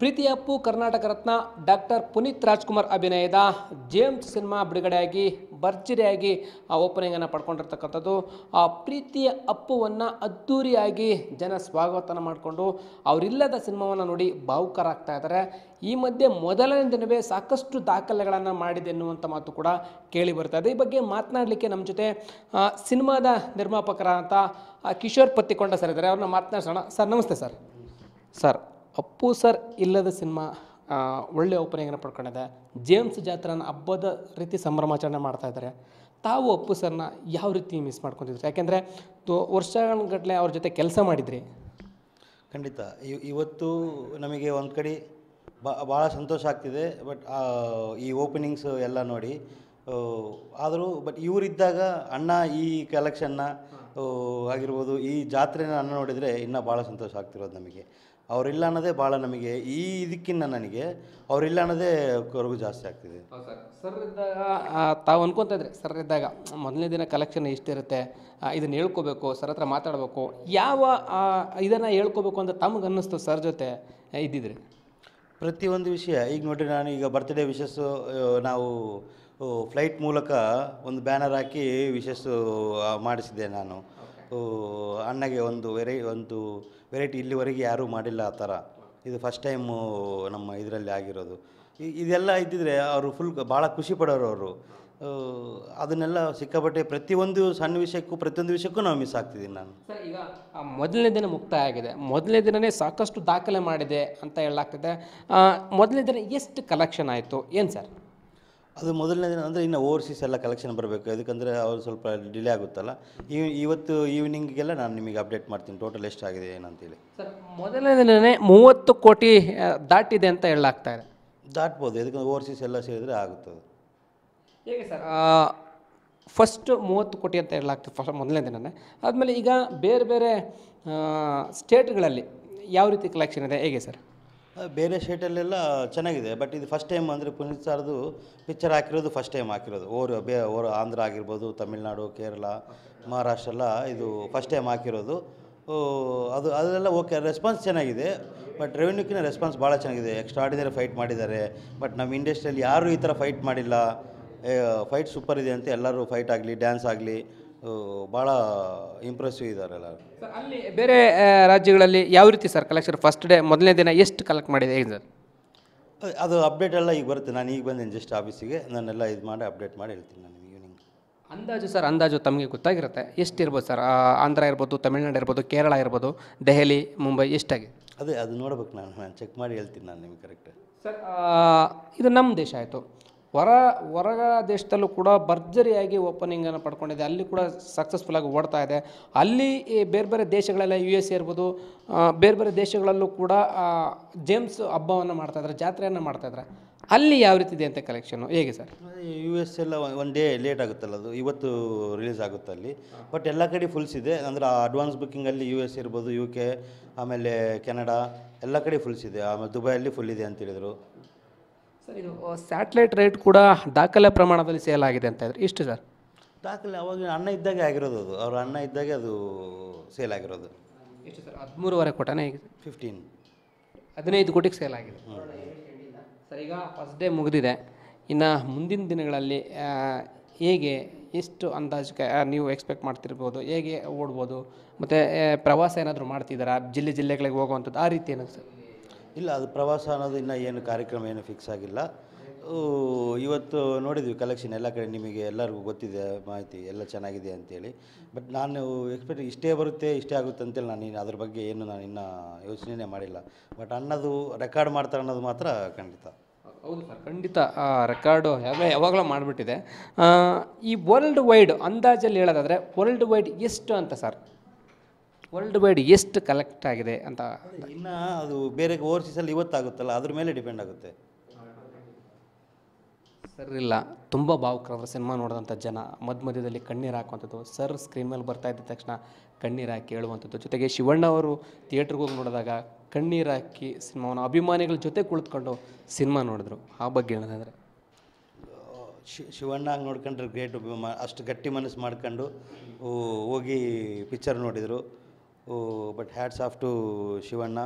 ಪ್ರೀತಿ Appu Karnataka Ratna doctor Puneeth Rajkumar ಅಭಿನಯದ James cinema ಬಿಡುಗಡೆಯಾಗಿ ಭರ್ಜರಿಯಾಗಿ ಆ ಓಪನಿಂಗನ್ನು ಪಡ್ಕೊಂಡಿರ್ತಕ್ಕಂಥದ್ದು ಆ ಪ್ರೀತಿಯ ಅಪ್ಪುವನ್ನು ಅದ್ಧೂರಿಯಾಗಿ ಜನ ಸ್ವಾಗತನ ಮಾಡಿಕೊಂಡು ಅವರಿಲ್ಲದ ಸಿನಿಮಾವನ್ನು ನೋಡಿ ಭಾವುಕರಾಗ್ತಾ ಇದ್ದಾರೆ ಈ ಮಧ್ಯೆ ಮೊದಲನೇ ದಿನವೇ ಸಾಕಷ್ಟು ದಾಖಲೆಗಳನ್ನು ಮಾಡಿದೆ ಎನ್ನುವಂಥ ಮಾತು ಕೂಡ ಕೇಳಿ ಬರ್ತಾ ಇದೆ ಈ ಬಗ್ಗೆ ಮಾತನಾಡಲಿಕ್ಕೆ ನಮ್ಮ ಜೊತೆ ಆ, ಸಿನಿಮಾದ ನಿರ್ಮಾಪಕರಾದಂಥ ಆ, ಕಿಶೋರ್ ಪತ್ತಿಕೊಂಡ ಸರ್ ಇದ್ದಾರೆ ಅವ್ರನ್ನ ಮಾತನಾಡ್ಸೋಣ ಸರ್ ನಮಸ್ತೆ ಸರ್ ಸರ್ ಅಪ್ಪು ಸರ್ ಇಲ್ಲದ ಸಿನಿಮಾ ಆ, ಒಳ್ಳೆ ಓಪನಿಂಗನ್ನು ಪಡ್ಕೊಂಡಿದೆ ಜೇಮ್ಸ್ ಜಾತ್ರೆನ ಹಬ್ಬದ ರೀತಿ ಸಂಭ್ರಮಾಚರಣೆ ಮಾಡ್ತಾ ಇದ್ದಾರೆ ತಾವು ಅಪ್ಪು ಸರ್ನ ಯಾವ ರೀತಿ ಮಿಸ್ ಮಾಡ್ಕೊತಿದ್ರಿ ಯಾಕೆಂದರೆ ವರ್ಷಗಟ್ಟಲೆ ಅವ್ರ ಜೊತೆ ಕೆಲಸ ಮಾಡಿದ್ರಿ ಖಂಡಿತ ಇವ್- ಇವತ್ತು ನಮಗೆ ಒಂದು ಕಡೆ ಬಾ ಭಾಳ ಸಂತೋಷ ಆಗ್ತಿದೆ ಬಟ್ ಈ ಓಪನಿಂಗ್ಸ್ ಎಲ್ಲ ನೋಡಿ ಆದರೂ ಬಟ್ ಇವರಿದ್ದಾಗ ಅಣ್ಣ ಈ ಕಲೆಕ್ಷನ್ನ ಆಗಿರ್ಬೋದು ಈ ಜಾತ್ರೆನ ಅಣ್ಣ ನೋಡಿದರೆ ಇನ್ನೂ ಭಾಳ ಸಂತೋಷ ಆಗ್ತಿರೋದು ನಮಗೆ ಅವರಿಲ್ಲ ಅನ್ನೋದೇ ಭಾಳ ನಮಗೆ ಈ ಇದಕ್ಕಿಂತ ನನಗೆ ಅವರಿಲ್ಲ ಅನ್ನೋದೇ ಕೊರಗು ಜಾಸ್ತಿ ಆಗ್ತಿದೆ ಸರ್ ಇದ್ದಾಗ ಆ, ತಾವು ಅನ್ಕೊತಾ ಇದ್ರಿ ಸರ್ ಇದ್ದಾಗ ಮೊದಲನೇ ದಿನ ಕಲೆಕ್ಷನ್ ಎಷ್ಟಿರುತ್ತೆ ಇದನ್ನು ಹೇಳ್ಕೋಬೇಕು ಸರ್ ಹತ್ರ ಮಾತಾಡಬೇಕು ಯಾವ ಇದನ್ನು ಹೇಳ್ಕೋಬೇಕು ಅಂತ ತಮಗೆ ಅನ್ನಿಸ್ತು ಸರ್ ಜೊತೆ ಇದ್ದಿದ್ರಿ ಪ್ರತಿಯೊಂದು ವಿಷಯ ಈಗ ನೋಡಿರಿ ನಾನು ಈಗ ಬರ್ತ್ಡೇ ವಿಶಸ್ಸು ನಾವು ಫ್ಲೈಟ್ ಮೂಲಕ ಒಂದು ಬ್ಯಾನರ್ ಹಾಕಿ ವಿಶಸ್ಸು ಮಾಡಿಸಿದ್ದೆ ನಾನು ಆ, ಅಣ್ಣಗೆ ಒಂದು ವೆರೈ ಒಂದು ವೆರೈಟಿ ಇಲ್ಲಿವರೆಗೆ ಯಾರೂ ಮಾಡಿಲ್ಲ ಆ ಥರ ಇದು ಫಸ್ಟ್ ಟೈಮು ನಮ್ಮ ಇದರಲ್ಲಿ ಆಗಿರೋದು ಇ- ಇದೆಲ್ಲ ಇದ್ದಿದ್ರೆ ಅವರು ಫುಲ್ ಭಾಳ ಖುಷಿ ಪಡೋರು ಅವರು ಆ, ಅದನ್ನೆಲ್ಲ ಸಿಕ್ಕಾಪಟ್ಟೆ ಪ್ರತಿಯೊಂದು ಸಣ್ಣ ವಿಷಯಕ್ಕೂ ಪ್ರತಿಯೊಂದು ವಿಷಯಕ್ಕೂ ನಾವು ಮಿಸ್ ಆಗ್ತಿದ್ದೀನಿ ನಾನು ಸರ್ ಈಗ ಆ ಮೊದಲನೇ ದಿನ ಮುಕ್ತಾಯ ಆಗಿದೆ ಮೊದಲನೇ ದಿನನೇ ಸಾಕಷ್ಟು ದಾಖಲೆ ಮಾಡಿದೆ ಅಂತ ಹೇಳಲಾಗ್ತಿದೆ ಆ, ಮೊದಲನೇ ದಿನ ಎಷ್ಟು ಕಲೆಕ್ಷನ್ ಆಯಿತು ಏನು ಸರ್ ಅದು ಮೊದಲನೇ ದಿನ ಅಂದರೆ ಇನ್ನು ಓವರ್ಸೀಸ್ ಎಲ್ಲ ಕಲೆಕ್ಷನ್ ಬರಬೇಕು ಯಾಕಂದರೆ ಅವ್ರು ಸ್ವಲ್ಪ ಡಿಲೇ ಆಗುತ್ತಲ್ಲ ಈ ಇವತ್ತು ಈವ್ನಿಂಗಿಗೆಲ್ಲ ನಾನು ನಿಮಗೆ ಅಪ್ಡೇಟ್ ಮಾಡ್ತೀನಿ ಟೋಟಲ್ ಎಷ್ಟಾಗಿದೆ ಏನಂತೇಳಿ ಸರ್ ಮೊದಲನೇ ದಿನನೇ ಮೂವತ್ತು ಕೋಟಿ ಆ, ದಾಟಿದೆ ಅಂತ ಹೇಳಲಾಗ್ತಾ ಇದೆ ದಾಟ್ಬೋದು ಯಾಕಂದ್ರೆ ಓವರ್ಸೀಸ್ ಎಲ್ಲ ಸೇರಿದ್ರೆ ಆಗುತ್ತದೆ ಹೇಗೆ ಸರ್ ಫಸ್ಟ್ ಮೂವತ್ತು ಕೋಟಿ ಅಂತ ಹೇಳಲಾಗ್ತದೆ ಫಸ್ಟ್ ಮೊದಲನೇ ದಿನನೇ ಆದಮೇಲೆ ಈಗ ಬೇರೆ ಬೇರೆ ಸ್ಟೇಟ್ಗಳಲ್ಲಿ ಯಾವ ರೀತಿ ಕಲೆಕ್ಷನ್ ಇದೆ ಹೇಗೆ ಸರ್ ಆ, ಬೇರೆ ಸ್ಟೇಟಲ್ಲೆಲ್ಲ ಚೆನ್ನಾಗಿದೆ ಬಟ್ ಇದು ಫಸ್ಟ್ ಟೈಮ್ ಅಂದರೆ ಪುನೀತ್ ಸರ್ದು ಪಿಕ್ಚರ್ ಹಾಕಿರೋದು ಫಸ್ಟ್ ಟೈಮ್ ಹಾಕಿರೋದು ಓರ್ ಬೇ ಓರ್ ಆಂಧ್ರ ಆಗಿರ್ಬೋದು ತಮಿಳ್ನಾಡು ಕೇರಳ ಮಹಾರಾಷ್ಟ್ರ ಎಲ್ಲ ಇದು ಫಸ್ಟ್ ಟೈಮ್ ಹಾಕಿರೋದು ಓ, ಅದು ಅದೆಲ್ಲ ಓಕೆ ರೆಸ್ಪಾನ್ಸ್ ಚೆನ್ನಾಗಿದೆ ಬಟ್ ರೆವೆನ್ಯೂಕಿನ ರೆಸ್ಪಾನ್ಸ್ ಭಾಳ ಚೆನ್ನಾಗಿದೆ ಎಕ್ಸ್ಟ್ರಾಡಿನರಿ ಫೈಟ್ ಮಾಡಿದ್ದಾರೆ ಬಟ್ ನಮ್ಮ ಇಂಡಸ್ಟ್ರಿಯಲ್ಲಿ ಯಾರೂ ಈ ಥರ ಫೈಟ್ ಮಾಡಿಲ್ಲ ಫೈಟ್ ಸೂಪರ್ ಇದೆ ಅಂತ ಎಲ್ಲರೂ ಫೈಟ್ ಆಗಲಿ ಡ್ಯಾನ್ಸ್ ಆಗಲಿ ಭಾಳ ಇಂಪ್ರೆಸಿವ್ ಇದ್ದಾರೆ ಎಲ್ಲರೂ ಸರ್ ಅಲ್ಲಿ ಬೇರೆ ಆ, ರಾಜ್ಯಗಳಲ್ಲಿ ಯಾವ ರೀತಿ ಸರ್ ಕಲೆಕ್ಷನ್ ಫಸ್ಟ್ ಡೇ ಮೊದಲನೇ ದಿನ ಎಷ್ಟು ಕಲೆಕ್ಟ್ ಮಾಡಿದೆ ಹೇಗೆ ಸರ್ ಅದ್- ಅದು ಅಪ್ಡೇಟ್ ಎಲ್ಲ ಈಗ ಬರುತ್ತೆ ನಾನು ಈಗ ಬಂದೇನೆ ಜಸ್ಟ್ ಆಫೀಸಿಗೆ ನಾನೆಲ್ಲ ಇದು ಮಾಡಿ ಅಪ್ಡೇಟ್ ಮಾಡಿ ಹೇಳ್ತೀನಿ ನಾನು ಈವ್ನಿಂಗ್ ಅಂದಾಜು ಸರ್ ಅಂದಾಜು ತಮಗೆ ಗೊತ್ತಾಗಿರುತ್ತೆ ಎಷ್ಟಿರ್ಬೋದು ಸರ್ ಆ, ಆಂಧ್ರ ಇರ್ಬೋದು ತಮಿಳ್ನಾಡು ಇರ್ಬೋದು ಕೇರಳ ಇರ್ಬೋದು ದೆಹಲಿ ಮುಂಬೈ ಎಷ್ಟಾಗಿದೆ ಅದೇ ಅದು ನೋಡ್ಬೇಕು ನಾನು ನಾನು ಚೆಕ್ ಮಾಡಿ ಹೇಳ್ತೀನಿ ನಾನು ನಿಮ್ಗೆ ಕರೆಕ್ಟ್ ಸರ್ ಆ, ಇದು ನಮ್ಮ ದೇಶ ಆಯಿತು ಹೊರ ಹೊರ ದೇಶದಲ್ಲೂ ಕೂಡ ಭರ್ಜರಿಯಾಗಿ ಓಪನಿಂಗನ್ನು ಪಡ್ಕೊಂಡಿದೆ ಅಲ್ಲಿ ಕೂಡ ಸಕ್ಸಸ್ಫುಲ್ಲಾಗಿ ಓಡ್ತಾ ಇದೆ ಅಲ್ಲಿ ಈ ಬೇರೆ ಬೇರೆ ದೇಶಗಳೆಲ್ಲ ಯು ಎಸ್ ಎ ಇರ್ಬೋದು ಆ, ಬೇರೆ ಬೇರೆ ದೇಶಗಳಲ್ಲೂ ಕೂಡ ಆ, ಜೇಮ್ಸ್ ಹಬ್ಬವನ್ನು ಮಾಡ್ತಾಯಿದ್ದಾರೆ ಜಾತ್ರೆಯನ್ನು ಮಾಡ್ತಾಯಿದ್ದಾರೆ ಅಲ್ಲಿ ಯಾವ ರೀತಿ ಇದೆ ಅಂತ ಕಲೆಕ್ಷನು ಹೇಗೆ ಸರ್ ಯು ಎಸ್ ಎಲ್ಲ ಒನ್ ಡೇ ಲೇಟ್ ಆಗುತ್ತಲ್ಲ ಅದು ಇವತ್ತು ರಿಲೀಸ್ ಆಗುತ್ತೆ ಅಲ್ಲಿ ಬಟ್ ಎಲ್ಲ ಕಡೆ ಫುಲ್ಸ್ ಇದೆ ಅಂದರೆ ಅಡ್ವಾನ್ಸ್ ಬುಕ್ಕಿಂಗಲ್ಲಿ ಯು ಎಸ್ ಇರ್ಬೋದು ಯು ಕೆ ಆಮೇಲೆ ಕೆನಡಾ ಎಲ್ಲ ಕಡೆ ಫುಲ್ಸ್ ಇದೆ ಆಮೇಲೆ ದುಬೈಯಲ್ಲಿ ಫುಲ್ ಇದೆ ಅಂತ ಹೇಳಿದರು ಸರ್ ಇದು ಸ್ಯಾಟಲೈಟ್ ರೇಟ್ ಕೂಡ ದಾಖಲೆ ಪ್ರಮಾಣದಲ್ಲಿ ಸೇಲ್ ಆಗಿದೆ ಅಂತ ಇದ್ರೆ ಇಷ್ಟು ಸರ್ ದಾಖಲೆ ಅವಾಗ ಅಣ್ಣ ಇದ್ದಾಗೆ ಆಗಿರೋದು ಅದು ಅವ್ರ ಅಣ್ಣ ಇದ್ದಾಗೆ ಅದು ಸೇಲ್ ಆಗಿರೋದು ಎಷ್ಟು ಸರ್ ಹದಿಮೂರುವರೆ ಕೋಟನೇ ಹೇಗೆ ಫಿಫ್ಟೀನ್ ಹದಿನೈದು ಕೋಟಿಗೆ ಸೇಲ್ ಆಗಿದೆ ಸರ್ ಈಗ ಫಸ್ಟ್ ಡೇ ಮುಗಿದಿದೆ ಇನ್ನು ಮುಂದಿನ ದಿನಗಳಲ್ಲಿ ಆ, ಹೇಗೆ ಎಷ್ಟು ಅಂದಾಜು ಕ- ಆ, ನೀವು ಎಕ್ಸ್ಪೆಕ್ಟ್ ಮಾಡ್ತಿರ್ಬೋದು ಹೇಗೆ ಓಡ್ಬೋದು ಮತ್ತು ಪ್ರವಾಸ ಏನಾದರೂ ಮಾಡ್ತಿದ್ದಾರಾ ಜಿಲ್ಲೆ ಜಿಲ್ಲೆಗಳಿಗೆ ಹೋಗುವಂಥದ್ದು ಆ ರೀತಿ ಏನಾದ್ರು ಸರ್ ಇಲ್ಲ ಅದು ಪ್ರವಾಸ ಅನ್ನೋದು ಇನ್ನೂ ಏನು ಕಾರ್ಯಕ್ರಮ ಏನು ಫಿಕ್ಸ್ ಆಗಿಲ್ಲ ಊ, ಇವತ್ತು ನೋಡಿದ್ವಿ ಕಲೆಕ್ಷನ್ ಎಲ್ಲ ಕಡೆ ನಿಮಗೆ ಎಲ್ಲರಿಗೂ ಗೊತ್ತಿದೆ ಮಾಹಿತಿ ಎಲ್ಲ ಚೆನ್ನಾಗಿದೆ ಅಂತೇಳಿ ಬಟ್ ನಾನು ಎಕ್ಸ್ಪೆಕ್ಟ್ ಇಷ್ಟೇ ಬರುತ್ತೆ ಇಷ್ಟೇ ಆಗುತ್ತೆ ಅಂತೇಳಿ ನಾನು ಇನ್ನು ಅದ್ರ ಬಗ್ಗೆ ಏನು ನಾನು ಇನ್ನೂ ಯೋಚನೆ ಮಾಡಿಲ್ಲ ಬಟ್ ಅನ್ನೋದು ರೆಕಾರ್ಡ್ ಮಾಡ್ತಾರೆ ಅನ್ನೋದು ಮಾತ್ರ ಖಂಡಿತ ಹೌದು ಸರ್ ಖಂಡಿತ ರೆಕಾರ್ಡು ಯಾವಾಗ ಯಾವಾಗಲೂ ಮಾಡಿಬಿಟ್ಟಿದೆ ಈ ವರ್ಲ್ಡ್ ವೈಡ್ ಅಂದಾಜಲ್ಲಿ ಹೇಳೋದಾದರೆ ವರ್ಲ್ಡ್ ವೈಡ್ ಎಷ್ಟು ಅಂತ ಸರ್ ವರ್ಲ್ಡ್ ವೈಡ್ ಎಷ್ಟು ಕಲೆಕ್ಟ್ ಆಗಿದೆ ಅಂತ ಇನ್ನು ಅದು ಬೇರೆ ಓವರ್ಸೀಸಲ್ಲಿ ಇವತ್ತಾಗುತ್ತಲ್ಲ ಅದ್ರ ಮೇಲೆ ಡಿಪೆಂಡ್ ಆಗುತ್ತೆ ಸರ್ ಇಲ್ಲ ತುಂಬ ಭಾವುಕರಾದ ಸಿನಿಮಾ ನೋಡಿದಂಥ ಜನ ಮಧ್ಯ ಮಧ್ಯದಲ್ಲಿ ಕಣ್ಣೀರು ಹಾಕುವಂಥದ್ದು ಸರ್ ಸ್ಕ್ರೀನ್ ಮೇಲೆ ಬರ್ತಾ ಇದ್ದ ತಕ್ಷಣ ಕಣ್ಣೀರು ಹಾಕಿ ಹೇಳುವಂಥದ್ದು ಜೊತೆಗೆ ಶಿವಣ್ಣ ಅವರು ಥಿಯೇಟ್ರಿಗೆ ಹೋಗಿ ನೋಡಿದಾಗ ಕಣ್ಣೀರು ಹಾಕಿ ಸಿನಿಮಾವನ್ನು ಅಭಿಮಾನಿಗಳ ಜೊತೆ ಕುಳಿತುಕೊಂಡು ಸಿನಿಮಾ ನೋಡಿದ್ರು ಆ ಬಗ್ಗೆ ಹೇಳೋದಾದರೆ ಶಿ ಶಿವಣ್ಣ ಹಂಗೆ ನೋಡ್ಕೊಂಡ್ರೆ ಗ್ರೇಟ್ ಅಷ್ಟು ಗಟ್ಟಿ ಮನಸ್ಸು ಮಾಡ್ಕೊಂಡು ಊ, ಹೋಗಿ ಪಿಕ್ಚರ್ ನೋಡಿದರು but hats off to Shivanna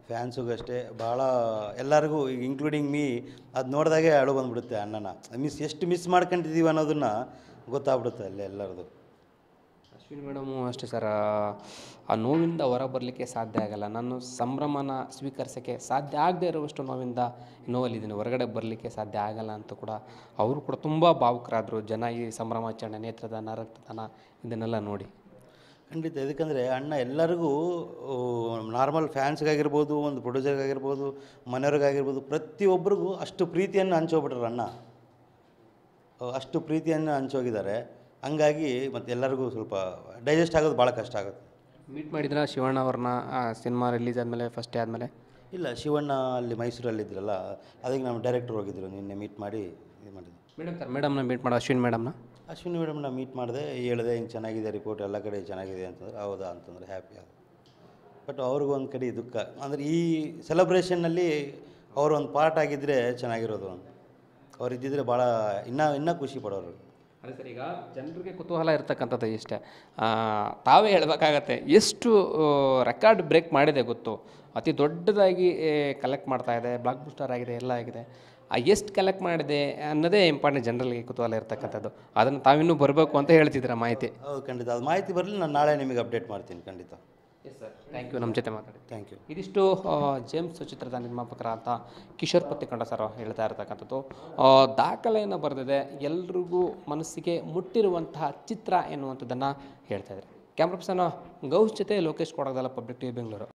ಫ್ಯಾನ್ಸಿಗೂ ಅಷ್ಟೇ ಭಾಳ ಎಲ್ಲರಿಗೂ ಇನ್ಕ್ಲೂಡಿಂಗ್ ಮೀ ಅದು ನೋಡಿದಾಗೆ ಅಳು ಬಂದ್ಬಿಡುತ್ತೆ ಅಣ್ಣನ ಮಿಸ್ ಎಷ್ಟು ಮಿಸ್ ಮಾಡ್ಕೊಂಡಿದ್ದೀವಿ ಅನ್ನೋದನ್ನು ಗೊತ್ತಾಗ್ಬಿಡುತ್ತೆ ಅಲ್ಲಿ ಎಲ್ಲರದು ಅಶ್ವಿನಿ ಮೇಡಮು ಅಷ್ಟೇ ಸರ್ ಆ ನೋವಿಂದ ಹೊರ ಬರಲಿಕ್ಕೆ ಸಾಧ್ಯ ಆಗಲ್ಲ ನಾನು ಸಂಭ್ರಮನ ಸ್ವೀಕರಿಸೋಕ್ಕೆ ಸಾಧ್ಯ ಆಗದೆ ಇರುವಷ್ಟು ನೋವಿಂದ ನೋವಲ್ಲಿದ್ದೀನಿ ಹೊರಗಡೆ ಬರಲಿಕ್ಕೆ ಸಾಧ್ಯ ಆಗಲ್ಲ ಅಂತ ಕೂಡ ಅವರು ಕೂಡ ತುಂಬ ಭಾವುಕರಾದರು ಜನ ಈ ಸಂಭ್ರಮಾಚರಣೆ ನೇತ್ರದಾನ ರಕ್ತದಾನ ಇದನ್ನೆಲ್ಲ ನೋಡಿ ಖಂಡಿತ ಯಾಕಂದರೆ ಅಣ್ಣ ಎಲ್ಲರಿಗೂ ನಾರ್ಮಲ್ ಫ್ಯಾನ್ಸ್ಗಾಗಿರ್ಬೋದು ಒಂದು ಪ್ರೊಡ್ಯೂಸರ್ಗಾಗಿರ್ಬೋದು ಮನೆಯವ್ರಿಗಾಗಿರ್ಬೋದು ಪ್ರತಿಯೊಬ್ಬರಿಗೂ ಅಷ್ಟು ಪ್ರೀತಿಯನ್ನು ಹಂಚೋಗ್ಬಿಟ್ರು ಅಣ್ಣ ಅಹ್, ಅಷ್ಟು ಪ್ರೀತಿಯನ್ನು ಹಂಚೋಗಿದ್ದಾರೆ ಹಂಗಾಗಿ ಮತ್ತು ಎಲ್ಲರಿಗೂ ಸ್ವಲ್ಪ ಡೈಜೆಸ್ಟ್ ಆಗೋದು ಭಾಳ ಕಷ್ಟ ಆಗುತ್ತೆ ಮೀಟ್ ಮಾಡಿದ್ರ ಶಿವಣ್ಣ ಅವ್ರನ್ನ ಸಿನಿಮಾ ರಿಲೀಸ್ ಆದಮೇಲೆ ಫಸ್ಟ್ ಡೇ ಆದಮೇಲೆ ಇಲ್ಲ ಶಿವಣ್ಣ ಅಲ್ಲಿ ಮೈಸೂರಲ್ಲಿ ಇದ್ರಲ್ಲ ಅದಕ್ಕೆ ನಮ್ಮ ಡೈರೆಕ್ಟರ್ ಹೋಗಿದ್ರು ನಿನ್ನೆ ಮೀಟ್ ಮಾಡಿ ಇದು ಮಾಡಿದ್ವಿ ಮೇಡಮ್ ಸರ್ ಮೇಡಮ್ನ ಮೀಟ್ ಮಾಡೋ ಅಶ್ವಿನ್ ಮೇಡಮ್ನ ಅಶ್ವಿನಿ ಮೇಡಮ್ನ ಮೀಟ್ ಮಾಡಿದೆ ಹೇಳಿದೆ ಹಿಂಗೆ ಚೆನ್ನಾಗಿದೆ ರಿಪೋರ್ಟ್ ಎಲ್ಲ ಕಡೆ ಚೆನ್ನಾಗಿದೆ ಅಂತಂದ್ರೆ ಹೌದಾ ಅಂತಂದ್ರೆ ಹ್ಯಾಪಿ ಆದ ಬಟ್ ಅವ್ರಿಗೂ ಒಂದು ಕಡೆ ದುಃಖ ಅಂದರೆ ಈ ಸೆಲೆಬ್ರೇಷನ್ನಲ್ಲಿ ಅವರು ಒಂದು ಪಾರ್ಟ್ ಆಗಿದ್ದರೆ ಚೆನ್ನಾಗಿರೋದು ಅಂತ ಅವ್ರು ಇದ್ದಿದ್ರೆ ಭಾಳ ಇನ್ನೂ ಇನ್ನೂ ಖುಷಿ ಪಡೋರು ಅದೇ ಸರ್ ಈಗ ಜನರಿಗೆ ಕುತೂಹಲ ಇರ್ತಕ್ಕಂಥದ್ದು ಇಷ್ಟೇ ಆ, ತಾವೇ ಹೇಳಬೇಕಾಗತ್ತೆ ಎಷ್ಟು ರೆಕಾರ್ಡ್ ಬ್ರೇಕ್ ಮಾಡಿದೆ ಗೊತ್ತು ಅತಿ ದೊಡ್ಡದಾಗಿ ಕಲೆಕ್ಟ್ ಮಾಡ್ತಾ ಇದೆ ಬ್ಲಾಕ್ ಬೂಸ್ಟರ್ ಆಗಿದೆ ಎಲ್ಲ ಆಗಿದೆ ಆ ಎಷ್ಟು ಕಲೆಕ್ಟ್ ಮಾಡಿದೆ ಅನ್ನೋದೇ ಇಂಪಾರ್ಟೆಂಟ್ ಜನರಲ್ಗೆ ಕುತೂಹಲ ಇರ್ತಕ್ಕಂಥದ್ದು ಅದನ್ನು ತಾವಿನ್ನೂ ಬರಬೇಕು ಅಂತ ಹೇಳ್ತಿದ್ದೀರ ಮಾಹಿತಿ ಹೌದು ಖಂಡಿತ ಅದು ಮಾಹಿತಿ ಬರಲಿ ನಾನು ನಾಳೆ ನಿಮಗೆ ಅಪ್ಡೇಟ್ ಮಾಡ್ತೀನಿ ಖಂಡಿತ ಎಸ್ ಸರ್ ಥ್ಯಾಂಕ್ ಯು ನಮ್ಮ ಜೊತೆ ಮಾತಾಡಿ ಥ್ಯಾಂಕ್ ಯು ಇದಿಷ್ಟು ಆ, ಜೇಮ್ಸ್ ಚಿತ್ರದ ನಿರ್ಮಾಪಕರಾದ ಕಿಶೋರ್ ಪತ್ತಿಕೊಂಡ ಸರ್ ಹೇಳ್ತಾ ಇರತಕ್ಕಂಥದ್ದು ಆ, ದಾಖಲೆಯನ್ನು ಬರೆದಿದೆ ಎಲ್ರಿಗೂ ಮನಸ್ಸಿಗೆ ಮುಟ್ಟಿರುವಂತಹ ಚಿತ್ರ ಎನ್ನುವಂಥದ್ದನ್ನು ಹೇಳ್ತಾ ಇದ್ದಾರೆ ಕ್ಯಾಮ್ರಾ ಪರ್ಸನ್ ಗೌಸ್ ಜೊತೆ ಲೋಕೇಶ್ ಕೊಡಗದಲ್ಲ ಪಬ್ಲಿಕ್ ಟಿವಿ ಬೆಂಗಳೂರು